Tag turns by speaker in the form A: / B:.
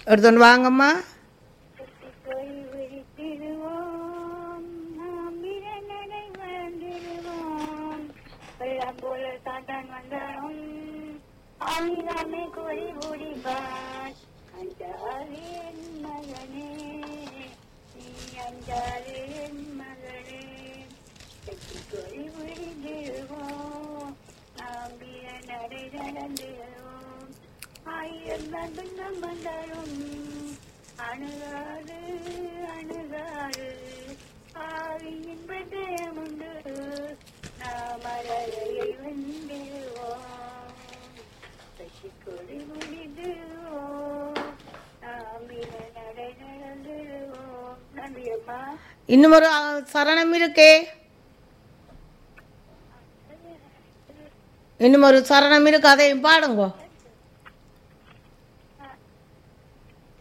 A: எடுத்துன்னு வாங்கம்மா
B: போய் விழித்திடுவோம் நாம் விரநடை வாழ்ந்திடுவோம் வெள்ளம் போல சாத்தான் வந்தாலும் ஆமிதாமே கோரி ஓடிவான் அஞ்சாலே என் மகனே நீ அஞ்சாலே என் மகளே வெற்றி கோரி விழித்திடுவோம் நாம் விரநடை நடந்திடுவோம் ஆயிரம் தான் துன்பம் வந்தாலும் அணுகாது அணுகாது ஆவியின் பட்டயம் உண்டு நாம் அழகையை வென்றிடுவோம் வெற்றி கொடி முடிந்துவோம் நாம் இன நடை நடந்துடுவோம் நன்றி அம்மா
A: இன்னும் ஒரு அ, சரணம் இருக்கே இன்னும் ஒரு சரணம் இருக்கு அதையும் பாடுங்கோ